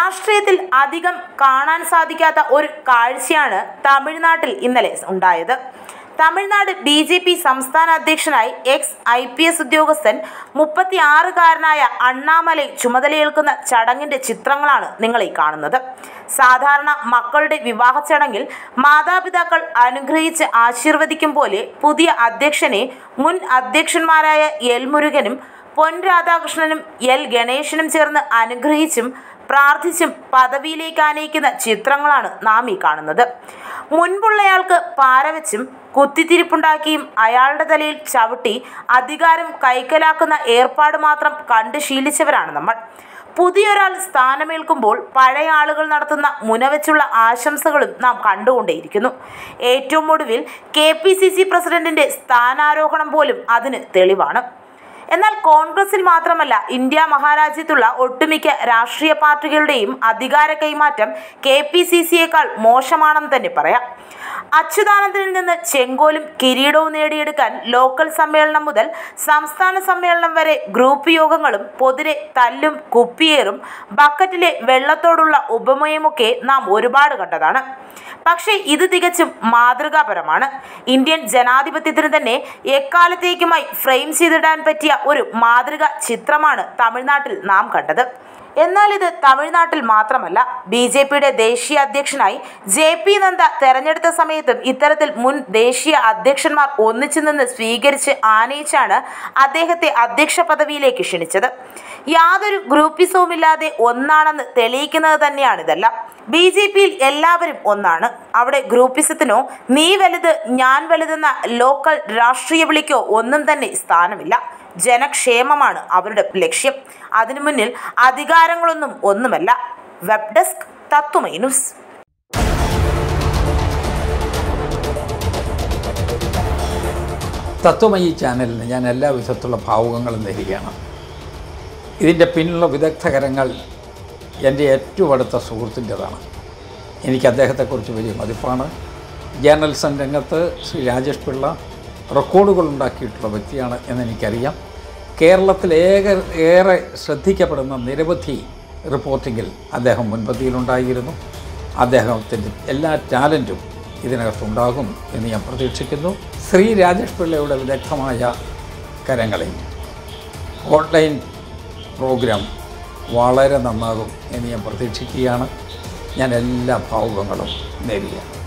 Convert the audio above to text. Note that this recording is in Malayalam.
രാഷ്ട്രീയത്തിൽ അധികം കാണാൻ സാധിക്കാത്ത ഒരു കാഴ്ചയാണ് തമിഴ്നാട്ടിൽ ഇന്നലെ ഉണ്ടായത് തമിഴ്നാട് ബി ജെ പി സംസ്ഥാന അധ്യക്ഷനായി എക്സ് ഐ പി എസ് ഉദ്യോഗസ്ഥൻ മുപ്പത്തി ആറുകാരനായ അണ്ണാമലൈ ചുമതലയേൽക്കുന്ന ചടങ്ങിന്റെ ചിത്രങ്ങളാണ് നിങ്ങൾ ഈ കാണുന്നത് സാധാരണ മക്കളുടെ വിവാഹ ചടങ്ങിൽ മാതാപിതാക്കൾ അനുഗ്രഹിച്ച് ആശീർവദിക്കും പോലെ പുതിയ അധ്യക്ഷനെ മുൻ അധ്യക്ഷന്മാരായ എൽ മുരുകനും പൊൻ രാധാകൃഷ്ണനും എൽ ഗണേശനും ചേർന്ന് അനുഗ്രഹിച്ചും പ്രാർത്ഥിച്ചും പദവിയിലേക്ക് ആനയിക്കുന്ന ചിത്രങ്ങളാണ് നാം ഈ കാണുന്നത് മുൻപുള്ളയാൾക്ക് പാരവച്ചും കുത്തിത്തിരിപ്പുണ്ടാക്കിയും അയാളുടെ തലയിൽ ചവിട്ടി അധികാരം കൈക്കലാക്കുന്ന ഏർപ്പാട് മാത്രം കണ്ട് ശീലിച്ചവരാണ് നമ്മൾ പുതിയൊരാൾ സ്ഥാനമേൽക്കുമ്പോൾ പഴയ ആളുകൾ നടത്തുന്ന മുനവെച്ചുള്ള ആശംസകളും നാം കണ്ടുകൊണ്ടേയിരിക്കുന്നു ഏറ്റവും ഒടുവിൽ കെ പി സി സി പ്രസിഡന്റിന്റെ സ്ഥാനാരോഹണം പോലും അതിന് തെളിവാണ് എന്നാൽ കോൺഗ്രസിൽ മാത്രമല്ല ഇന്ത്യ മഹാരാജ്യത്തുള്ള ഒട്ടുമിക്ക രാഷ്ട്രീയ പാർട്ടികളുടെയും അധികാര കൈമാറ്റം കെ പി സി സിയേക്കാൾ മോശമാണെന്ന് തന്നെ പറയാം അച്യുതാനന്ദനിൽ നിന്ന് ചെങ്കോലും കിരീടവും നേടിയെടുക്കാൻ ലോക്കൽ സമ്മേളനം മുതൽ സംസ്ഥാന സമ്മേളനം വരെ ഗ്രൂപ്പ് യോഗങ്ങളും പൊതുരെ തല്ലും കുപ്പിയേറും ബക്കറ്റിലെ വെള്ളത്തോടുള്ള ഉപമയുമൊക്കെ നാം ഒരുപാട് കണ്ടതാണ് പക്ഷേ ഇത് തികച്ചും മാതൃകാപരമാണ് ഇന്ത്യൻ ജനാധിപത്യത്തിന് തന്നെ എക്കാലത്തേക്കുമായി ഫ്രെയിം ചെയ്തിടാൻ പറ്റിയ ഒരു മാതൃക ചിത്രമാണ് തമിഴ്നാട്ടിൽ നാം കണ്ടത് എന്നാൽ ഇത് തമിഴ്നാട്ടിൽ മാത്രമല്ല ബി ജെ പിയുടെ ദേശീയ അധ്യക്ഷനായി ജെ പി നദ്ദ തെരഞ്ഞെടുത്ത സമയത്തും ഇത്തരത്തിൽ മുൻ ദേശീയ അധ്യക്ഷന്മാർ ഒന്നിച്ചു നിന്ന് സ്വീകരിച്ച് ആനയിച്ചാണ് അദ്ദേഹത്തെ അധ്യക്ഷ പദവിയിലേക്ക് ക്ഷണിച്ചത് യാതൊരു ഗ്രൂപ്പിസവും ഇല്ലാതെ ഒന്നാണെന്ന് തെളിയിക്കുന്നത് തന്നെയാണ് ഇതെല്ലാം ബി ജെ പിയിൽ എല്ലാവരും ഒന്നാണ് അവിടെ ഗ്രൂപ്പിസത്തിനോ നീ വലുത് ഞാൻ വലുതെന്ന ലോക്കൽ രാഷ്ട്രീയ വിളിക്കോ ഒന്നും തന്നെ സ്ഥാനമില്ല ജനക്ഷേമമാണ് അവരുടെ ലക്ഷ്യം അതിനു മുന്നിൽ അധികാരങ്ങളൊന്നും ഒന്നുമല്ല web desk Tatwamayi news Tatwamayi ചാനലിന് ഞാൻ എല്ലാ വിധത്തിലുള്ള ഭാവുകങ്ങളും നേരുകയാണ് ഇതിൻ്റെ പിന്നിലുള്ള വിദഗ്ധകരങ്ങൾ എൻ്റെ ഏറ്റവും അടുത്ത സുഹൃത്തിൻ്റെതാണ് എനിക്ക് അദ്ദേഹത്തെക്കുറിച്ച് വലിയ മതിപ്പാണ് ജേർണലിസം രംഗത്ത് ശ്രീ രാജേഷ് പിള്ള റെക്കോർഡുകൾ ഉണ്ടാക്കിയിട്ടുള്ള വ്യക്തിയാണ് എന്നെനിക്കറിയാം കേരളത്തിൽ ഏക ഏറെ ശ്രദ്ധിക്കപ്പെടുന്ന നിരവധി റിപ്പോർട്ടിങ്ങിൽ അദ്ദേഹം മുൻപന്തിയിലുണ്ടായിരുന്നു അദ്ദേഹത്തിൻ്റെ എല്ലാ ടാലൻറ്റും ഇതിനകത്തുണ്ടാകും എന്ന് ഞാൻ പ്രതീക്ഷിക്കുന്നു ശ്രീ രാജേഷ് പിള്ളയുടെ വിദഗ്ധമായ കരങ്ങളിൽ ഓൺലൈൻ പ്രോഗ്രാം വളരെ നന്നാകും എന്ന് ഞാൻ പ്രതീക്ഷിക്കുകയാണ് ഞാൻ എല്ലാ ഭാവുകങ്ങളും നേരുകയാണ്